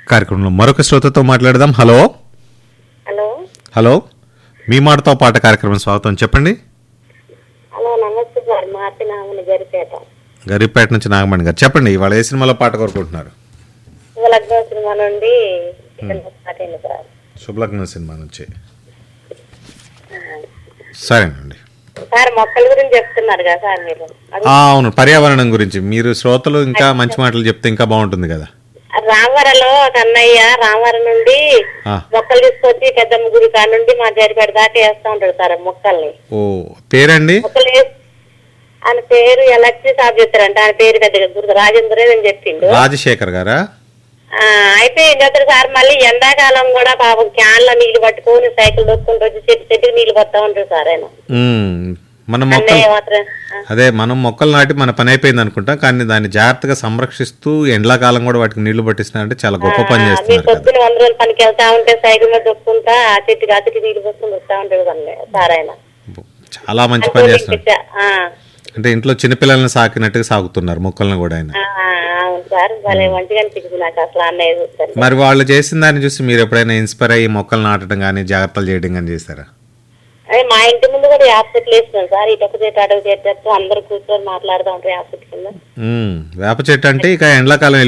కార్యక్రమంలో మరొక శ్రోతతో మాట్లాడదాం హలో హలో హలో మీ మాటతో పాట కార్యక్రమం స్వాగతం చెప్పండి హలో నమస్తే సార్ మార్తి నామని జరిపేట గరీపేట నుంచి నాగమణి గారు చెప్పండి ఇవాళ ఏ సినిమాలో పాట కోరుకుంటున్నారు శివలగ్నం సినిమా నుండి ఇక్కడ స్టార్ట్ అయింది సార్ శుభలగ్నం సినిమా నుంచి సరేనండి సార్ మొక్కల గురించి చెప్తున్నారు కదా సార్ మీరు అది ఆ, అవును పర్యావరణం గురించి మీరు శ్రోతలు ఇంకా మంచి మాటలు చెప్తే ఇంకా బాగుంటుంది కదా రామవరంలో ఒక అన్నయ్య రామవరం నుండి ఆ. మొక్కలు తీసుకొచ్చి పెద్దమ్మ గుడి కాడ నుండి మా జరిపేట దాకా వేస్తా ఉంటాడు సార్ ఆ మొక్కల్ని ఓ పేరండి మొక్కలు వేసి ఆయన పేరు ఎలక్ట్రిక్ ఆఫ్ చెప్తారంట ఆయన పేరు పెద్దగా గుర్తు రాజేంద్రే అని చెప్పిండు రాజశేఖర్ గారా ఆ, అయితే ఏం చేస్తారు సార్ మళ్ళీ ఎండాకాలం కూడా పాపం క్యాన్ల నీళ్లు పట్టుకొని సైకిల్ దొక్కుంటూ వచ్చి చెట్టు చెట్టుకి నీళ్లు పడతా ఉంటారు సార్ ఆయన ఉమ్, మన మొక్కలు అన్నయ్య మాత్రం ఆ, అదే మనం మొక్కలు నాటి మన పని అయిపోయింది అనుకుంటాం కానీ దాన్ని జాగ్రత్తగా సంరక్షిస్తూ ఎండాకాలం కూడా వాటికి నీళ్లు పట్టిస్తున్నారంటే చాలా గొప్ప పని మీరు చేస్తున్నారు కదా పొద్దున వంద రోజులు పనికి వెళ్తా ఉంటే సైకిల్ మీద దొక్కుంటా ఆ చెట్టుకి ఆ చెట్టుకి నీళ్లు పోసుకుని వస్తా ఉంటాడు అన్నయ్య సార్ ఆయన చాలా మంచి పని చేస్తున్నారు ఆ, అంటే ఇంట్లో చిన్నపిల్లల్ని సాకినట్టుగా సాగుతున్నారు మొక్కలను కూడా ఆయన ఆ, అవును సార్ భలే మంచిగా అనిపించింది నాకు అసలు అన్నయ్య చూస్తాను మరి వాళ్ళు చేసిన దాన్ని చూసి మీరు ఎప్పుడైనా ఇన్స్పైర్ అయ్యి మొక్కలు నాటడం కానీ జాగ్రత్తలు చేయడం కానీ చేశారా అదే మా ఇంటి ముందు కూడా యాప్ చెట్లు వేసినాం సార్ ఇటు ఒక చెట్టు అడుగు చెట్టు అందరు కూర్చొని మాట్లాడుతూ ఉంటారు యాప్ చెట్టు కింద ఉమ్, వేప చెట్టు అంటే ఇక ఎండాకాలం